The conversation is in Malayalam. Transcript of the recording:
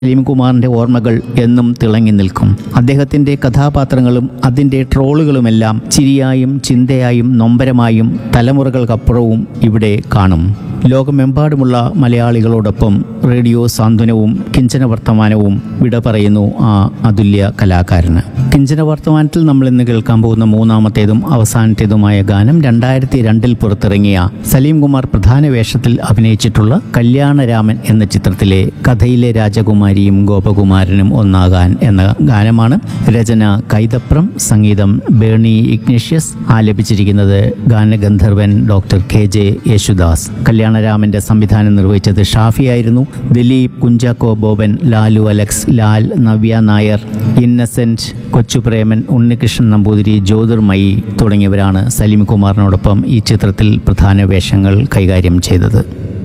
സലീംകുമാറിന്റെ ഓർമ്മകൾ എന്നും തിളങ്ങി നിൽക്കും അദ്ദേഹത്തിന്റെ കഥാപാത്രങ്ങളും അതിന്റെ ട്രോളുകളുമെല്ലാം ചിരിയായും ചിന്തയായും നൊമ്പരമായും തലമുറകൾക്കപ്പുറവും ഇവിടെ കാണും ലോകമെമ്പാടുമുള്ള മലയാളികളോടൊപ്പം റേഡിയോ സാന്ത്വനവും കിഞ്ചന വർത്തമാനവും വിട പറയുന്നു ആ അതുല്യ കലാകാരന് കിഞ്ചന വർത്തമാനത്തിൽ നമ്മൾ ഇന്ന് കേൾക്കാൻ പോകുന്ന മൂന്നാമത്തേതും അവസാനത്തേതുമായ ഗാനം രണ്ടായിരത്തി രണ്ടിൽ പുറത്തിറങ്ങിയ സലീം കുമാർ പ്രധാന വേഷത്തിൽ അഭിനയിച്ചിട്ടുള്ള കല്യാണരാമൻ എന്ന ചിത്രത്തിലെ കഥയിലെ രാജകുമാരിയും ഗോപകുമാരനും ഒന്നാകാൻ എന്ന ഗാനമാണ് രചന കൈതപ്രം സംഗീതം ബേണി ഇഗ്നേഷ്യസ് ആലപിച്ചിരിക്കുന്നത് ഗാനഗന്ധർവൻ ഡോക്ടർ കെ ജെ യേശുദാസ് കല്യാണരാമന്റെ സംവിധാനം നിർവഹിച്ചത് ഷാഫിയായിരുന്നു ദിലീപ് കുഞ്ചാക്കോ ബോബൻ ലാലു അലക്സ് ലാൽ നവ്യ നായർ ഇന്നസെന്റ് കൊച്ചുപ്രേമൻ ഉണ്ണികൃഷ്ണൻ നമ്പൂതിരി ജ്യോതിർമയി തുടങ്ങിയവരാണ് സലീം കുമാറിനോടൊപ്പം ഈ ചിത്രത്തിൽ പ്രധാന വേഷങ്ങൾ കൈകാര്യം ചെയ്തത്